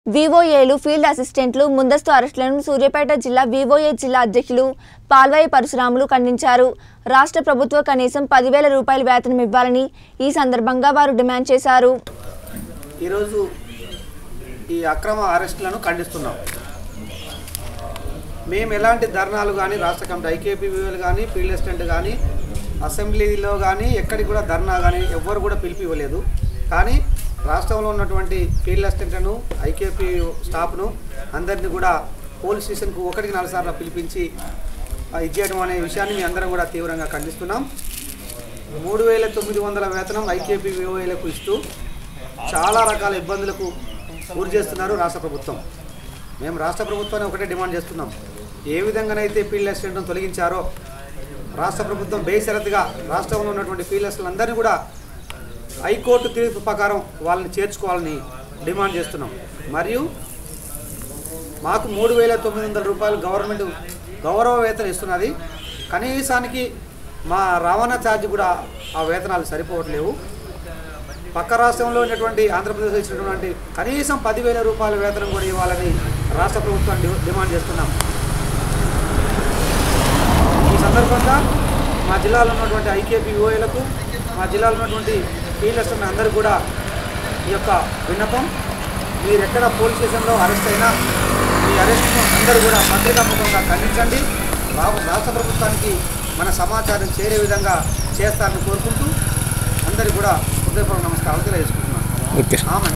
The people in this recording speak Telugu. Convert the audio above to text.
వివోఏలు ఫీల్డ్ అసిస్టెంట్లు ముందస్తు అరెస్టులను సూర్యాపేట జిల్లా వివోఏ జిల్లా అధ్యక్షులు పాల్వాయి పరశురాములు ఖండించారు రాష్ట్ర ప్రభుత్వ కనీసం పదివేల రూపాయల వేతనం ఇవ్వాలని ఈ సందర్భంగా వారు డిమాండ్ చేశారు ఈరోజు ఈ అక్రమ అరెస్టులను ఖండిస్తున్నాం మేము ఎలాంటి ధర్నాలు కానీ రాష్ట్ర కమిటీ ఐకేపీవీలు కానీ ఫీల్డ్ అసిస్టెంట్ కానీ అసెంబ్లీలో కానీ ఎక్కడికి కూడా ధర్నా కానీ ఎవ్వరు కూడా పిలిపి ఇవ్వలేదు కానీ రాష్ట్రంలో ఉన్నటువంటి ఫీల్డ్ అసిస్టెంట్లను ఐకేపీ స్టాఫ్ను అందరినీ కూడా పోలీస్ స్టేషన్కు ఒకటికి నాలుగు సార్లు పిలిపించి ఆ, ఇచ్చేయడం అనే విషయాన్ని మీ అందరం కూడా తీవ్రంగా ఖండిస్తున్నాం మూడు వేల తొమ్మిది వందల వేతనం ఐకేపీ విఓఏలకు ఇస్తూ చాలా రకాల ఇబ్బందులకు గురి చేస్తున్నారు రాష్ట్ర ప్రభుత్వం మేము రాష్ట్ర ప్రభుత్వాన్ని ఒకటే డిమాండ్ చేస్తున్నాం ఏ విధంగానైతే ఫీల్డ్ అసిస్టెంట్ను తొలగించారో రాష్ట్ర ప్రభుత్వం బేషరతుగా రాష్ట్రంలో ఉన్నటువంటి ఫీల్డ్ అసిస్టెంట్లందరినీ కూడా హైకోర్టు తీర్పు ప్రకారం వాళ్ళని చేర్చుకోవాలని డిమాండ్ చేస్తున్నాం మరియు మాకు మూడు వేల తొమ్మిది వందల రూపాయలు గవర్నమెంట్ గౌరవ వేతనం ఇస్తున్నది కనీసానికి మా రవాణా ఛార్జ్ కూడా ఆ వేతనాలు సరిపోవట్లేవు పక్క రాష్ట్రంలో ఉన్నటువంటి ఆంధ్రప్రదేశ్ ఇచ్చినటువంటి కనీసం పదివేల రూపాయల వేతనం కూడా ఇవ్వాలని రాష్ట్ర ప్రభుత్వాన్ని డి- డిమాండ్ చేస్తున్నాం ఈ సందర్భంగా మా జిల్లాలో ఉన్నటువంటి ఐకేపీ యుఏలకు మా జిల్లాలో ఉన్నటువంటి ఫీల్డర్స్ అందరూ కూడా ఈ యొక్క విన్నపం మీరు ఎక్కడ పోలీస్ స్టేషన్లో అరెస్ట్ అయినా మీ అరెస్ట్ను అందరూ కూడా పత్రికాముఖంగా ఖండించండి రా- రాష్ట్ర ప్రభుత్వానికి మన సమాచారం చేరే విధంగా చేస్తారని కోరుకుంటూ అందరికీ కూడా హృదయపూర్వక నమస్కారాలు తెలియజేసుకుంటున్నాను ఓకే ఆమె